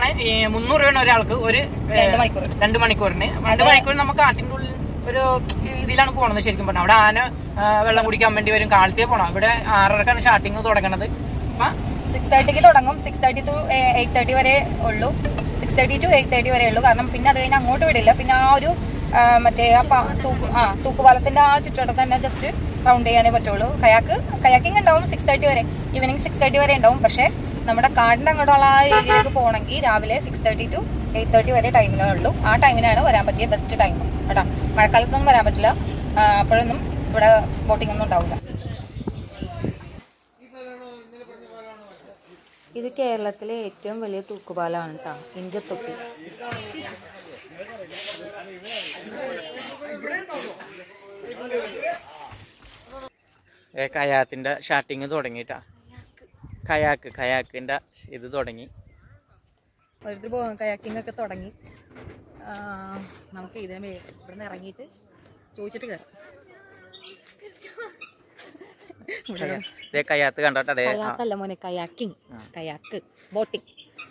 ആണ് ഈ മുന്നൂറ് രൂപയാണ് ഒരാൾക്ക് ഒരു ഏ, രണ്ട് മണിക്കൂർ രണ്ട് മണിക്കൂറിന് രണ്ട് മണിക്കൂർ നമുക്ക് കാട്ടിന്റെ ഉള്ളിൽ ഒരു ഇതിലാണ് പോണത് ശരിക്കും പറഞ്ഞാൽ അവിടെ ആന ആ, വെള്ളം കുടിക്കാൻ വേണ്ടി വരും കാലത്തേ പോണം ഇവിടെ ആറരക്കാണ് സ്റ്റാർട്ടിങ് തുടങ്ങണത് അപ്പൊ സിക്സ് തേർട്ടിക്ക് തുടങ്ങും six thirty to eight thirty വരെ ഉള്ളൂ six thirty to eight thirty വരെ ഉള്ളൂ കാരണം പിന്നെ അത് കഴിഞ്ഞ് അങ്ങോട്ട് വിടില്ല പിന്നെ ആ ഒരു ആ, മറ്റേ ആ പാ- തൂക്ക് ആ തൂക്കുപാലത്തിന്റെ ആ ചുറ്റുവട്ടം തന്നെ ജസ്റ്റ് റൗണ്ട് ചെയ്യാനേ പറ്റുള്ളൂ കയാക്ക് കയാക്കിംഗ് ഉണ്ടാവും സിക്സ് തേർട്ടി വരെ ഈവനിങ് സിക്സ് തേർട്ടി വരെ ഉണ്ടാവും പക്ഷേ നമ്മുടെ കാടിന്റെ അങ്ങോട്ടുള്ള ആ ഏരിയയിലേക്ക് പോകണമെങ്കിൽ രാവിലെ six thirty to eight thirty വരെ ടൈമിലേ ഉള്ളൂ ആ ടൈമിനാണ് വരാൻ പറ്റിയ ബെസ്റ്റ് ടൈം കേട്ടോ മഴക്കാലത്തൊന്നും വരാൻ പറ്റില്ല ആ, അപ്പോഴൊന്നും ഇവിടെ ബോട്ടിംഗ് ഒന്നും ഉണ്ടാവില്ല ഇത് കേരളത്തിലെ ഏറ്റവും വലിയ തൂക്കുപാലമാണ് കേട്ടോ ഇഞ്ചത്തൊട്ടി ഏ, കയാത്തിന്റെ സ്റ്റാർട്ടിങ് തുടങ്ങിട്ടാ കയാക്ക് കയാക്കിന്റെ ഇത് തുടങ്ങി ഓരോരുത്തർ പോ കയാക്കിംഗ് ഒക്കെ തുടങ്ങി ആ, നമുക്ക് ഇതിനെ മേ- ഇവിടുന്ന് ഇറങ്ങിയിട്ട് ചോദിച്ചിട്ട് കയറാം ഇവിടെ ഇതേ കയാത്ത് കണ്ടോട്ടെ അതെ ആ, കയാക്കല്ല മോനെ കയാക്കിംഗ് കയാക്ക് ബോട്ടിംഗ്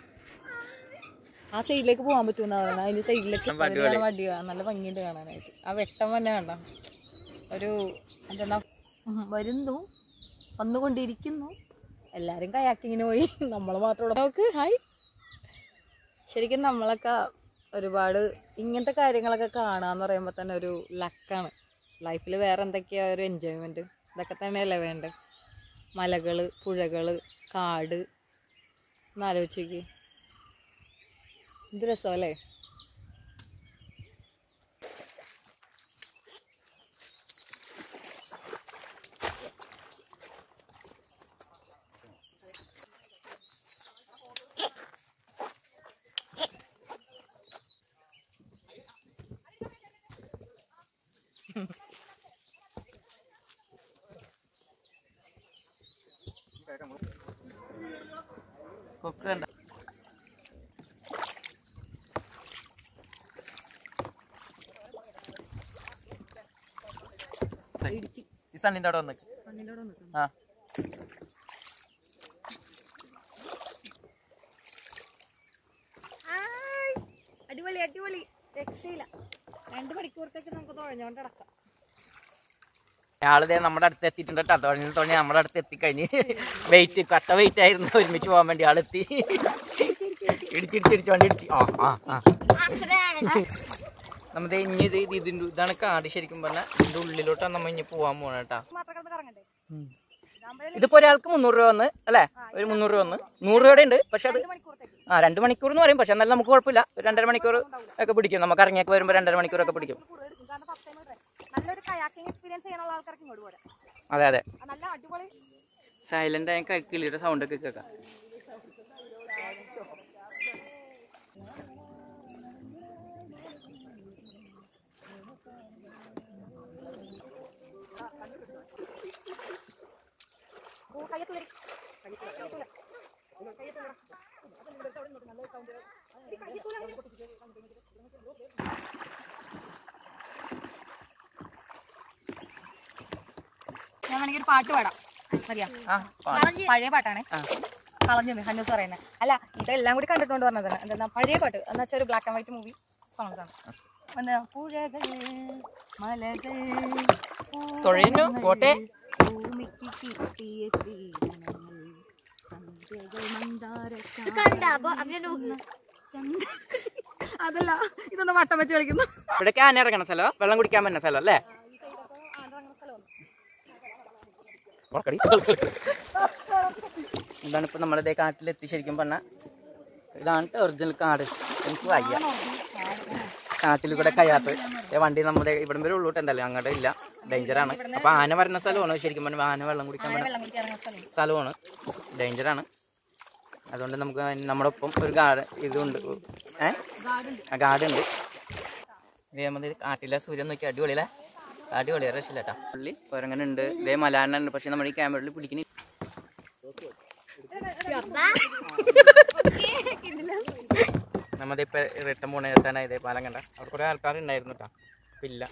ആ സൈഡിലേക്ക് പോകാൻ പറ്റുമെന്നാ പറയുന്നത് അതിന്റെ സൈഡിലേക്ക് അപ്പം അടിപൊളി. വടിയോ നല്ല ഭംഗിയുണ്ട് കാണാനായിട്ട് ആ വെട്ടം തന്നെ കണ്ട ഒരു എന്തെന്നാ ഉം, വരുന്നു വന്നുകൊണ്ടിരിക്കുന്നു എല്ലാരും കയാക്കിങ്ങിന് പോയി നമ്മൾ മാത്രം ഇവിടെ നോക്ക് ഹായ് ശരിക്കും നമ്മളൊക്കെ ഒരുപാട് ഇങ്ങനത്തെ കാര്യങ്ങളൊക്കെ കാണാന്ന് പറയുമ്പോൾ തന്നെ ഒരു ലക്കാണ് ലൈഫിൽ വേറെ എന്തൊക്കെയാ ഒരു എൻജോയ്മെന്റ് ഇതൊക്കെ തന്നെയല്ലേ വേണ്ടത് മലകൾ പുഴകൾ കാട് ഒന്ന് ആലോചിച്ച് നോക്കി ഇത് രസമല്ലേ കൊക്ക് കണ്ട ഇടിച്ച് ഈ സണ്ണിന്റെ അവിടെ വന്ന് കണ്ണിൻ്റെ അവിടെ നിൽക്കുന്നു ആ അടിപൊളി അടിപൊളി രക്ഷയില്ല രണ്ട് മണിക്കൂറത്തേക്ക് നമുക്ക് തുഴഞ്ഞോണ്ട് നടക്കാം ആളിതേ നമ്മുടെ അടുത്ത് എത്തിയിട്ടുണ്ട് കേട്ടോ തുഴഞ്ഞ് തുഴഞ്ഞ് നമ്മുടെ അടുത്ത് എത്തിക്കഴിഞ്ഞ് വെയിറ്റ് കട്ട വെയിറ്റ് ആയിരുന്നു ഒരുമിച്ച് പോകാൻ വേണ്ടി ആളെത്തി ഇടിച്ചിടിച്ചിടിച്ച് വണ്ടി ഇടിച്ച് ആ ആ ആ നമ്മുടെ ഇനി ഇത് ഇത് ഇതിൻ്റെ ഇതാണ് കാട് ശരിക്കും പറഞ്ഞാൽ ഇതിൻ്റെ ഉള്ളിലോട്ടാണ് നമ്മൾ ഇനി പോകാൻ പോകണം കേട്ടോ മാത്രം കിടന്ന് കറങ്ങണ്ടേ ഇതിപ്പോ ഒരാൾക്ക് മുന്നൂറ് രൂപ വന്ന് അല്ലേ ഒരു മുന്നൂറ് രൂപ വന്ന് നൂറ് രൂപയുടെ ഉണ്ട് പക്ഷെ അത് മണിക്കൂറത്തേക്ക് ആ രണ്ട് മണിക്കൂർ എന്ന് പറയും പക്ഷെ എന്നാലും നമുക്ക് കുഴപ്പമില്ല ഒരു രണ്ടര മണിക്കൂർ ഒക്കെ പിടിക്കും നമുക്ക് ഇറങ്ങിയൊക്കെ വരുമ്പോൾ രണ്ടര മണിക്കൂറൊക്കെ പിടിക്കും കൂടുതൽ എടുക്കും കാരണം ഫസ്റ്റ് ടൈം നല്ലൊരു കയാക്കിംഗ് എക്സ്പീരിയൻസ് ചെയ്യാനുള്ള ആൾക്കാർക്ക് ഇങ്ങോട്ട് പോരാ അതെ അതെ ആ നല്ല അടിപൊളി സൈലന്റ് ആയ കിളിയുടെ സൗണ്ട് ഒക്കെ കേൾക്കാം ഓ കയ്യത്തൂരി കയ്യത്തൂല കയ്യത്തൂല ഞാൻ വേണമെങ്കിൽ ഒരു പാട്ട് പാടാം മതിയാ ആ പാ- പഴയ പാട്ടാണ് ആ. കളഞ്ഞത് ഹന്നൂസ് പറയുന്നത് അല്ല ഇതെല്ലാം കൂടി കണ്ടിട്ടുകൊണ്ട് പറഞ്ഞതാണ് എന്താ പഴയ പാട്ട് എന്ന് വെച്ചാൽ ഒരു black and white movie songs ആണ് എന്താ പുഴകൾ മലകൾ തുഴയുന്നു, പോട്ടെ. ഭൂമിക്ക് കിട്ടിയ സ്ത്രീധനങ്ങൾ, സന്ധ്യകൾ മന്ദാരശാല, ചന്ദ്ര- അതല്ല ഇതൊന്ന് വട്ടം വെച്ച് കളിക്കുന്നു ഇവിടേക്ക് ആന ഇറങ്ങണ സ്ഥലം വെള്ളം കുടിക്കാൻ പറ്റുന്ന സ്ഥലം അല്ലേ ഉറക്കടി. ഇതാണ് ഇപ്പൊ നമ്മളിതേ കാട്ടിലെത്തി ശരിക്കും പറഞ്ഞ ഇതാണ് ഒറിജിനൽ കാട് എനിക്ക് വയ്യ കാട്ടിൽ കൂടെ കയ്യാത്ത് ഏ വണ്ടി നമ്മുടെ ഇവിടെ വരെ ഉള്ളൂട്ട് എന്തായാലും അങ്ങോട്ട് ഇല്ല ഡേഞ്ചറാണ് അപ്പൊ ആന വരുന്ന സ്ഥലമാണ് ശരിക്കും പറഞ്ഞാൽ ആന വെള്ളം കുടിക്കാൻ പറ്റുന്ന വെള്ളം കുടിക്കാൻ ഇറങ്ങുന്ന സ്ഥലം സ്ഥലമാണ് ഡേഞ്ചറാണ് അതുകൊണ്ട് നമുക്ക് നമ്മുടെ ഒപ്പം ഒരു ഗാർഡ് ഇതുണ്ട് ഏ ആ ഗാർഡ് ഉണ്ട് ഇതേ കാട്ടിലെ സൂര്യൻ നോക്കി അടിപൊളിയല്ലേ അടിപൊളിയാ രക്ഷയില്ല കേട്ടാ പുള്ളി കുരങ്ങനുണ്ട് ഇതേ മലാനുണ്ട് പക്ഷെ നമ്മുടെ ഈ ക്യാമറയിൽ പിടിക്കുന്ന നമ്മത് ഇപ്പൊ റിട്ടേൺ പോണ എത്താനായി ഇതേ പാലം കണ്ട അവിടെ കുറെ ആൾക്കാർ ഉണ്ടായിരുന്നു കേട്ടാ ഇപ്പൊ ഇല്ല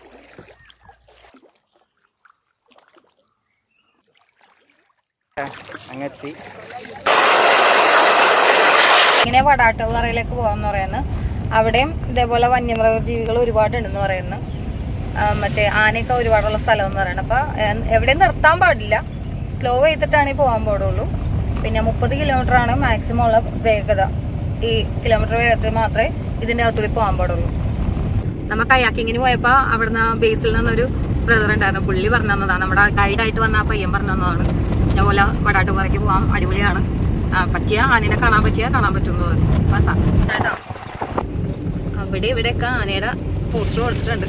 അങ്ങെത്തി ഇങ്ങനെ വടാട്ടുപാറയിലേക്ക് പോകാമെന്ന് പറയുന്നത് അവിടെയും ഇതേപോലെ വന്യമൃഗ ജീവികൾ ഒരുപാടുണ്ടെന്ന് പറയുന്നു ആ, മറ്റേ ആനയൊക്കെ ഒരുപാടുള്ള സ്ഥലം എന്ന് പറയുന്നത് അപ്പൊ എ- എവിടെയും നിർത്താൻ പാടില്ല സ്ലോ ചെയ്തിട്ടാണ് ഈ പോകാൻ പാടുള്ളൂ പിന്നെ മുപ്പത് കിലോമീറ്റർ ആണ് മാക്സിമം ഉള്ള വേഗത ഈ കിലോമീറ്റർ വേഗത്തിൽ മാത്രമേ ഇതിന്റെ അകത്തൂടി പോകാൻ പാടുള്ളൂ നമ്മ കയാക്കിങ്ങിന് പോയപ്പോ അവിടുന്ന് ബേസിൽ നിന്നൊരു ബ്രദർ ഉണ്ടായിരുന്നു പുള്ളി പറഞ്ഞു തന്നതാണ് നമ്മുടെ ഗൈഡായിട്ട് വന്ന ആ പയ്യൻ പറഞ്ഞു തന്നതാണ് ഇതേപോലെ വടാട്ടുപാറയ്ക്ക് പോകാം അടിപൊളിയാണ് ആ, പറ്റിയ ആനനെ കാണാൻ പറ്റിയ കാണാൻ പറ്റുമെന്ന് പറഞ്ഞു അപ്പൊ സ- കേട്ടോ അവിടെ ഇവിടെയൊക്കെ ആനയുടെ പോസ്റ്റർ കൊടുത്തിട്ടുണ്ട്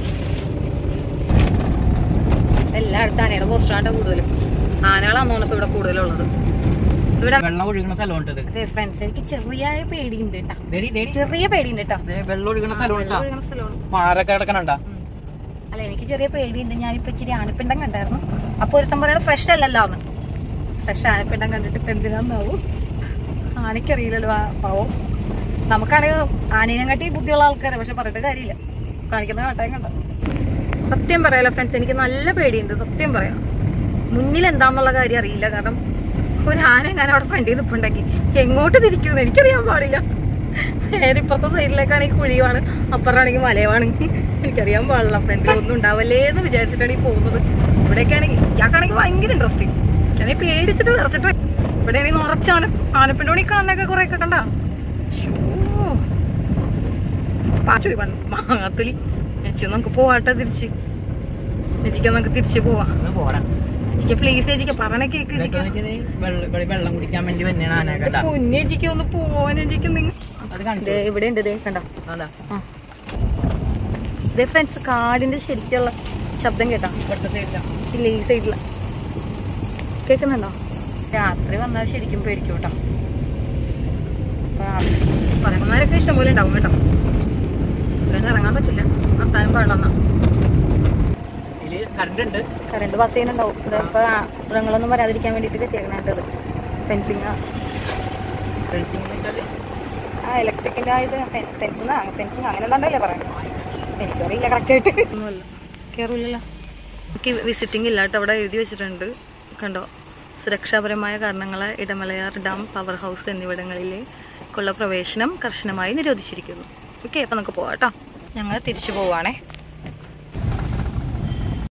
എല്ലായിടത്തും ആനയുടെ പോസ്റ്ററാണ് കൂടുതലും ആനകളാന്ന് തോന്നുന്നു ഇപ്പൊ ഇവിടെ കൂടുതലുള്ളത് ഇവിടെ വെള്ളം ഒഴുകുന്ന സ്ഥലമുണ്ട് ഇത് ഫ്രണ്ട്സ് എനിക്ക് ചെറിയ പേടിയുണ്ട് കേട്ടാ ദേടി ദേടി ചെറിയ പേടിയുണ്ട് കേട്ടോ ദേ വെള്ളം ഒഴുകുന്ന സ്ഥലമുണ്ട് വെള്ളം ഒഴുകുന്ന സ്ഥലമാണ് പാറൊക്കെ കിടക്കണുണ്ടാ ഉം. അല്ല എനിക്ക് ചെറിയ പേടിയുണ്ട് ഞാനിപ്പോ ഇച്ചിരി ആനപ്പിണ്ടം കണ്ടായിരുന്നു അപ്പൊ ഒരുത്തം പറയണ ഫ്രഷ് അല്ലല്ലോ എന്ന് ഫ്രഷ് ആനപ്പിണ്ടം കണ്ടിട്ട് ഇപ്പൊ എന്തിനാന്നാവും ആനയ്ക്കറിയില്ലല്ലോ ആ പാവം നമുക്കാണെങ്കിൽ ആനേനെ കാട്ടി ബുദ്ധിയുള്ള ആൾക്കാരെ പക്ഷെ പറഞ്ഞിട്ട് കാര്യമില്ല കാണിക്കുന്ന കാട്ടാൻ കണ്ട സത്യം പറയാലോ ഫ്രണ്ട്സ് എനിക്ക് നല്ല പേടിയുണ്ട് സത്യം പറയാം മുന്നിൽ എന്താന്നുള്ള കാര്യം അറിയില്ല കാരണം ഒരു ആന എങ്ങനെ അവിടെ ഫ്രണ്ടിൽ നിൽപ്പുണ്ടെങ്കിൽ എങ്ങോട്ട് തിരിക്കുമെന്ന് എനിക്കറിയാൻ പാടില്ല നേരെ ഇപ്പുറത്തെ സൈഡിലേക്കാണ് ഈ കുഴിയുമാണ് അപ്പുറമാണെങ്കിൽ മലയുമാണ് എനിക്കറിയാൻ പാടില്ല ഫ്രണ്ടിൽ ഒന്നും ഉണ്ടാവല്ലേ എന്ന് വിചാരിച്ചിട്ടാണ് ഈ പോകുന്നത് ഇവിടെയൊക്കെയാണെങ്കിൽ ഇയാൾക്കാണെങ്കിൽ ഭയങ്കര ഇൻട്രസ്റ്റിംഗ് ഞാൻ പേടിച്ചിട്ട് വിറച്ചിട്ട് ഇവിടെ ആണെങ്കിൽ നിറച്ച ആന ആനപ്പിണ്ടോണി കാണാനൊക്കെ കുറെ ഒക്കെ കണ്ട പാച്ചു മാങ്ങാത്തുലി ചേച്ചി നമുക്ക് പോവാട്ടെ തിരിച്ച് ചേച്ചിക്ക് നമുക്ക് തിരിച്ച് പോവാം ഒന്ന് പോടാ ചേച്ചിക്ക് പ്ലീസ് ചേച്ചിക്ക് പറഞ്ഞ കേക്ക് ഇതൊക്കെ ചേച്ചിക്ക് വെച്ചത് വെള്ളം ഇവിടെ വെള്ളം കുടിക്കാൻ വേണ്ടി തന്നെയാണ് ആന കേട്ടാ കുഞ്ഞു ചേച്ചിക്ക് ഒന്ന് പോവാൻ ചേച്ചിക്ക് നിങ്ങൾ അത് കാണിച്ചു ദേ ഇവിടെ ഉണ്ട് ദേ കണ്ടോ അതാ ആ ഇതേ ഫ്രണ്ട്സ് കാടിന്റെ ശരിക്കുള്ള ശബ്ദം കേട്ടാ ഇപ്പുറത്തെ സൈഡിലാ ഇല്ല ഈ സൈഡില കേൾക്കുന്നുണ്ടോ രാത്രി വന്നാൽ ശരിക്കും പേടിക്കും കേട്ടോ പറയുന്നവരൊക്കെ ഇഷ്ടംപോലെ ഉണ്ടാവും കേട്ടോ ഇവിടെ ഇറങ്ങാൻ പറ്റില്ല നിർത്താനും പാടില്ലെന്നാ ഇതില് കറണ്ട് ഉണ്ട് കറണ്ട് പാസ് ചെയ്യുന്നുണ്ടാവും ഇതിപ്പോ മൃഗങ്ങളൊന്നും വരാതിരിക്കാൻ വേണ്ടിയിട്ട് കെട്ടിയേക്കണത് ഫെൻസിങ് ഫെൻസിങ് എന്ന് വെച്ചാല് ആ ഇലക്ട്രിക്കിന്റെ ആ ഇത് ഫെൻസിങ് ഫെൻസിങ് അങ്ങനെ എന്താണ്ടല്ലേ പറയാം എനിക്കറിയില്ല കറക്റ്റ് ആയിട്ട് ഒന്നുമല്ല കയറില്ലല്ലോ എനിക്ക് വിസിറ്റിംഗ് ഇല്ല കേട്ടോ അവിടെ എഴുതി വെച്ചിട്ടുണ്ട് കണ്ടോ സുരക്ഷാപരമായ കാരണങ്ങളാൽ ഇടമലയാർ ഡാം പവർ ഹൗസ് എന്നിവിടങ്ങളിലേക്കുള്ള പ്രവേശനം കർശനമായി നിരോധിച്ചിരിക്കുന്നു ഓക്കെ അപ്പം നമുക്ക് പോവാം കേട്ടോ ഞങ്ങൾ തിരിച്ചു പോവാണേ